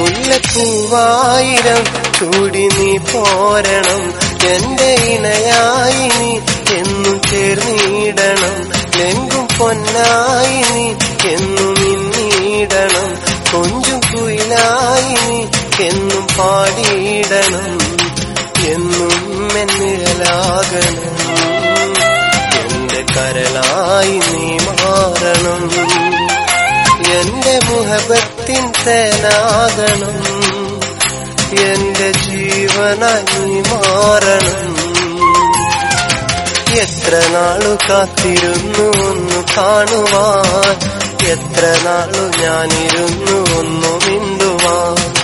മുല്ലപ്പൂവായിരം ചൂടി നീ പോരണം എന്റെ ഇണയായി നീ എന്നും ചേർന്നിടണം എങ്കും പൊന്നായി നീ എന്നും ഇന്നിടണം കൊഞ്ചും കുയിലായി നീ എന്നും പാടിയിടണം എന്നും എന്നിഴലാകണം എന്റെ കരളായി നീ മാറണം എന്റെ മുഹബത്തിൻ തേനാകണം എന്റെ ജീവനായി നീ മാറണം എത്ര നാളു കാത്തിരുന്നു ഒന്ന് കാണുവാൻ എത്ര നാളു ഞാനിരുന്നു ഒന്നു മിണ്ടുവാൻ